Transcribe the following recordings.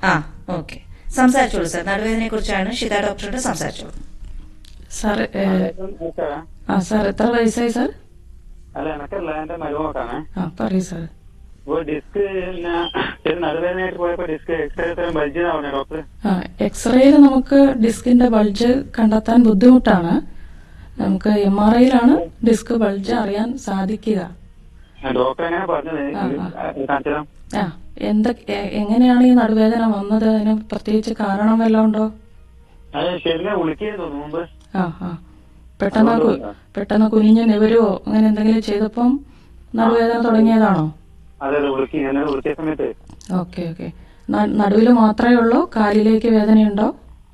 ആ ഓക്കെ സംസാരിച്ചോളൂ സാർ നടുവേദനയെ കുറിച്ചാണ് ഷിത ഡോക്ടറോട് സംസാരിച്ചോളൂ സാർ ഏ, ആ സാർ എത്ര വയസ്സായി സാർ അല്ല എനക്കല്ല എന്റെ മരുമക്കാണ് ആ പറയൂ സാർ ഇപ്പൊ ഡിസ്ക് ചെറിയ നടുവേദനയായിട്ട് പോയപ്പോ ഡിസ്ക് എക്സ്റേ എത്രയും ബൾജിനാ പറഞ്ഞ ഡോക്ടർ ആ എക്സ്റേയിൽ നമുക്ക് ഡിസ്കിന്റെ ബൾജ് കണ്ടെത്താൻ ബുദ്ധിമുട്ടാണ് നമുക്ക് എം ആർ ഐയിലാണ് ഡിസ്ക് ബൾജ് അറിയാൻ സാധിക്കുക ഡോക്ടർ എങ്ങനെ പറഞ്ഞത് ആ, ആ. കാണിച്ചതാ ആ എന്തൊക്കെ എ- എങ്ങനെയാണ് ഈ നടുവേദന വന്നത് അതിന് പ്രത്യേകിച്ച് കാരണം വല്ലതും ഉണ്ടോ അത് ശരിയാ വിളിക്കുന്നു തോന്നുന്നു മുമ്പ് ആ ആ പെട്ടെന്ന് കു- പെട്ടെന്ന് കുനിഞ്ഞ് നിവരുവോ അങ്ങനെ എന്തെങ്കിലും ചെയ്തപ്പം നടുവേദന തുടങ്ങിയതാണോ അതെ അതെ വിളിക്കി ഞാൻ വിളിക്കിയ സമയത്ത് ഓക്കെ ഓക്കെ നടുവിൽ മാത്രമേ ഉള്ളൂ കാലിലേക്ക് വേദനയുണ്ടോ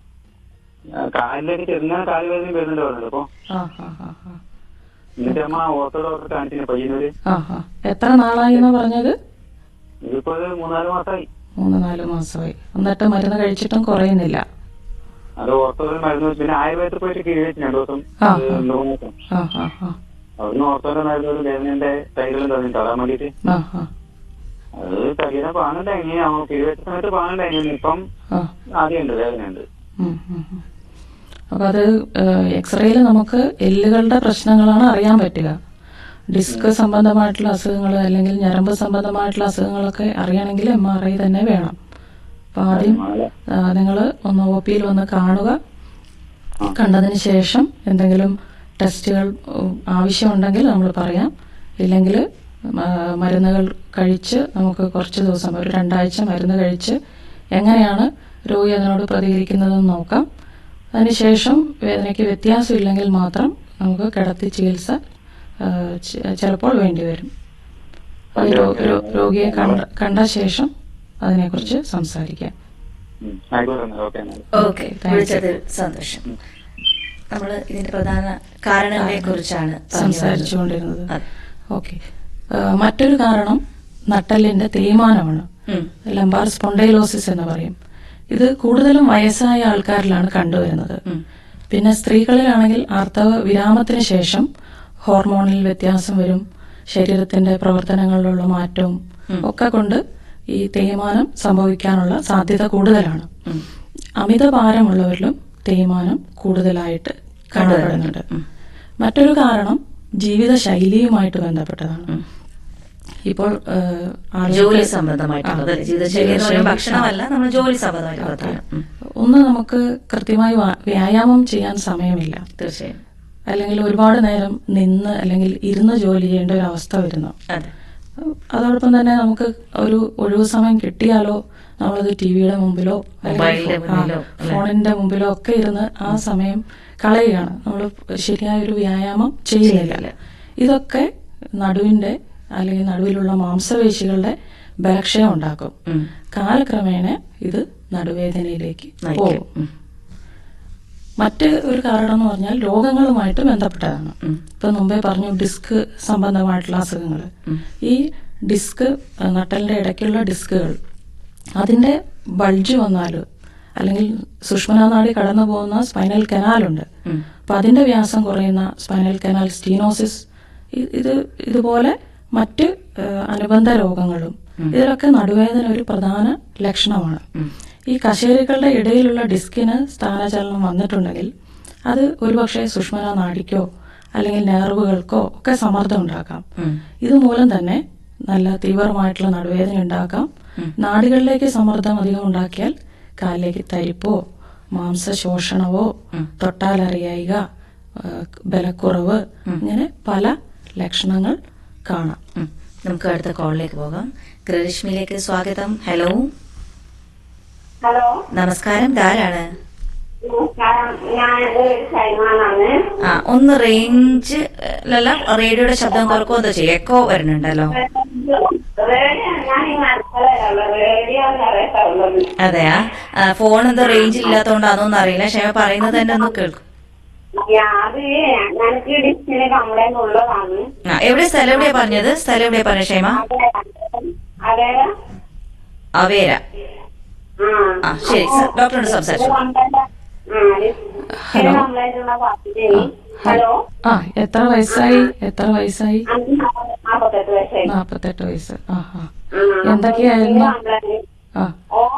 ആ, കാലിലേക്ക് ചെറുങ്ങനെ കാല് വേദന വരുന്നുണ്ട് പറഞ്ഞത് അപ്പൊ ആ ആ ആ ആ എന്നിട്ട് അമ്മ ഓർത്തോ ഡോക്ടർ കാണിച്ചിന് പയ്യന്നൂര് ആ ആ എത്ര നാളായി എന്ന് പറഞ്ഞത് ഇതിപ്പോ ഒരു മൂന്നാല് മാസമായി മൂന്ന് നാല് മാസമായി എന്നിട്ട് മരുന്ന് കഴിച്ചിട്ടും കുറയുന്നില്ല അത് ഓർത്തോയിൽ മരുന്ന് വെച്ച് പിന്നെ ആയുർവേദത്തിൽ പോയിട്ട് കീഴ് വെച്ച് രണ്ടു ദിവസം ആ, ഒരു ആ. രണ്ട് മൂന്ന് ദിവസം ആ ആ ആ അവിടുന്ന് ഓർത്തോന്റെ മരുന്ന് ഒരു വേദനന്റെ തൈകളും തന്നിട്ട് തളാൻ വേണ്ടിട്ട് ആ ആ അത് തലീനെ പാങ്ങണ്ട എങ്ങനെയാണോ കീഴ് വെച്ച സമയത്ത് പാങ്ങണ്ട എങ്ങനെയാണ് ഇപ്പം ആ ആദ്യമുണ്ട് വേദനയുണ്ട് ഉം, ഉം, ഉം. അപ്പൊ അത് എക്സ്റേയിൽ നമുക്ക് എല്ലുകളുടെ പ്രശ്നങ്ങളാണ് അറിയാൻ പറ്റുക ഡിസ്ക് സംബന്ധമായിട്ടുള്ള അസുഖങ്ങൾ അല്ലെങ്കിൽ ഞരമ്പ് സംബന്ധമായിട്ടുള്ള അസുഖങ്ങളൊക്കെ അറിയണമെങ്കിൽ എം ആർ ഐ തന്നെ വേണം അപ്പൊ ആദ്യം നിങ്ങൾ ഒന്ന് ഒ പിയിൽ വന്ന് കാണുക കണ്ടതിന് ശേഷം എന്തെങ്കിലും ടെസ്റ്റുകൾ ഉം, ആവശ്യമുണ്ടെങ്കിൽ നമ്മൾ പറയാം ഇല്ലെങ്കിൽ മരുന്നുകൾ കഴിച്ച് നമുക്ക് കുറച്ച് ദിവസം ഒരു രണ്ടാഴ്ച മരുന്ന് കഴിച്ച് എങ്ങനെയാണ് രോഗി അതിനോട് പ്രതികരിക്കുന്നതെന്ന് നോക്കാം അതിനുശേഷം വേദനയ്ക്ക് വ്യത്യാസമില്ലെങ്കിൽ മാത്രം നമുക്ക് കിടത്തി ചികിത്സ ആ, ചെ- ചിലപ്പോൾ വേണ്ടിവരും അത് രോ- രോ- രോഗിയെ കണ്ട കണ്ട ശേഷം അതിനെക്കുറിച്ച് സംസാരിക്കാം ഉം. ആയിക്കോട്ടെ എന്നാൽ. ഓക്കെ എന്നാൽ. Okay Okay, thank you. വിളിച്ചതിൽ സന്തോഷം നമ്മൾ ഇതിന്റെ പ്രധാന കാരണങ്ങളെ കുറിച്ചാണ് സംസാരിച്ചുകൊണ്ടിരുന്നത് അതെ. ഓക്കെ മറ്റൊരു കാരണം നട്ടലിന്റെ തേയ്മാനമാണ് ഉം. ലംബാർ സ്പോണ്ടൈലോസിസ് എന്ന് പറയും ഇത് കൂടുതലും വയസ്സായ ആൾക്കാരിലാണ് കണ്ടുവരുന്നത് ഉം. പിന്നെ സ്ത്രീകളിലാണെങ്കിൽ ആർത്തവ വിരാമത്തിന് ശേഷം ഹോർമോണിൽ വ്യത്യാസം വരും ശരീരത്തിന്റെ പ്രവർത്തനങ്ങളിലുള്ള മാറ്റവും ഒക്കെ കൊണ്ട് ഈ തേയ്മാനം സംഭവിക്കാനുള്ള സാധ്യത കൂടുതലാണ് ഉം. അമിത ഭാരമുള്ളവരിലും തേയ്മാനം കൂടുതലായിട്ട് കാണപ്പെടുന്നുണ്ട് മറ്റൊരു കാരണം ജീവിതശൈലിയുമായിട്ട് ബന്ധപ്പെട്ടതാണ് ഇപ്പോൾ ഏഹ്, ആളുകൾക്ക് ജോലി സംബന്ധമായിട്ടുള്ളത് ആ, ജീവിതശൈലി എന്ന് പറയുമ്പോൾ ജീവിതശൈലി. ഭക്ഷണമല്ല നമ്മൾ ജോലി സംബന്ധമായിട്ട് ഓക്കെ. പ്രധാനം ഉം. ഒന്ന് നമുക്ക് കൃത്യമായി വാ- വ്യായാമം ചെയ്യാൻ സമയമില്ല തീർച്ചയായും അല്ലെങ്കിൽ ഒരുപാട് നേരം നിന്ന് അല്ലെങ്കിൽ ഇരുന്ന് ജോലി ചെയ്യേണ്ട ഒരു അവസ്ഥ വരുന്നു അതെ അതോടൊപ്പം തന്നെ നമുക്ക് ഒരു ഒഴിവു സമയം കിട്ടിയാലോ നമ്മളത് ടി വിയുടെ മുമ്പിലോ മൊബൈലിന്റെ ആ, മുന്നിലോ, അല്ലേ? ഫോണിന്റെ മുമ്പിലോ ഒക്കെ ഇരുന്ന് ആ സമയം കളയുകയാണ് നമ്മൾ ശരിയായ ഒരു വ്യായാമം ചെയ്യുന്നില്ല ചെയ്യുന്നില്ല. ഇതൊക്കെ നടുവിന്റെ അല്ലെങ്കിൽ നടുവിലുള്ള മാംസപേശികളുടെ ബലക്ഷയം ഉണ്ടാക്കും ഉം. കാലക്രമേണ ഇത് നടുവേദനയിലേക്ക് നയിക്കും. പോകും ഉം. മറ്റ് ഒരു കാരണം എന്ന് പറഞ്ഞാൽ രോഗങ്ങളുമായിട്ട് ബന്ധപ്പെട്ടതാണ് ഉം. ഇപ്പൊ മുമ്പേ പറഞ്ഞു ഡിസ്ക് സംബന്ധമായിട്ടുള്ള അസുഖങ്ങൾ ഈ ഡിസ്ക് അഹ് നട്ടലിന്റെ ഇടയ്ക്കുള്ള ഡിസ്കുകൾ അതിന്റെ ബൾജ് വന്നാൽ അല്ലെങ്കിൽ സുഷ്മനാനാടി കടന്നു പോകുന്ന സ്പൈനൽ കനാലുണ്ട് ഉം. അപ്പൊ അതിന്റെ വ്യാസം കുറയുന്ന സ്പൈനൽ കനാൽ സ്റ്റീനോസിസ് ഇ- ഇത് ഇതുപോലെ മറ്റ് ഏഹ്, അനുബന്ധ രോഗങ്ങളും ഇതിലൊക്കെ നടുവേദന ഒരു പ്രധാന ലക്ഷണമാണ് ഈ കശേരുക്കളുടെ ഇടയിലുള്ള ഡിസ്കിന് സ്ഥാനചലനം വന്നിട്ടുണ്ടെങ്കിൽ അത് ഒരുപക്ഷെ സുഷ്മന നാഡിക്കോ അല്ലെങ്കിൽ നെർവുകൾക്കോ ഒക്കെ സമ്മർദ്ദം ഉണ്ടാക്കാം ഉം. ഇതുമൂലം തന്നെ നല്ല തീവ്രമായിട്ടുള്ള നടുവേദന ഉണ്ടാക്കാം നാടികളിലേക്ക് സമ്മർദ്ദം അധികം ഉണ്ടാക്കിയാൽ കാലിലേക്ക് തരിപ്പോ മാംസശോഷണവോ തൊട്ടാലറിയായിക ആ, ബലക്കുറവ് ഇങ്ങനെ പല ലക്ഷണങ്ങൾ കാണാം ഉം. നമുക്ക് അടുത്ത കോളിലേക്ക് പോകാം ഗൃഹലക്ഷ്മിയിലേക്ക് സ്വാഗതം ഹലോ ഹലോ നമസ്കാരം ഇതാരാണ് നമസ്കാരം ഞാൻ സൈമാനാണ് ആ ഒന്ന് റേഞ്ച് അല്ല റേഡിയോയുടെ ശബ്ദം കുറക്കോ എന്തോ ചെയ്യും എക്കോ വരുന്നുണ്ടല്ലോ റേഡിയോ ഞാൻ ഈ അടുക്കളയിലുള്ള റേഡിയോ അറിയത്തുള്ളത് അതെയാ ആ, ഫോൺ എന്തോ റേഞ്ച് ഇല്ലാത്തോണ്ടാന്നോന്ന് അറിയില്ല ക്ഷമ പറയുന്നത് തന്നെ ഒന്ന് കേൾക്കും അത് ഞങ്ങൾക്ക് ഡിസ്കിന് കംപ്ലൈന്റ് ഉള്ളതാണ് ആ എവിടെ സ്ഥലം എവിടെയാ പറഞ്ഞത് സ്ഥലം എവിടെയാ പറഞ്ഞ ക്ഷേമ അതെ അവേര ആ ആ ശരി സർ ഡോക്ടറോട് സംസാരിച്ചു ഡിസ്കിന് കംപ്ലൈന്റ് ഉള്ള പാർട്ടി ഹലോ ആ എത്ര വയസ്സായി എത്ര വയസ്സായി അഞ്ച് നാപ്പത്തെട്ട് വയസ്സായി നാപ്പത്തെട്ട് വയസ്സ് ആ ആ ആ, എന്തൊക്കെയായിരുന്നു കംപ്ലൈന്റ് ആ ഓ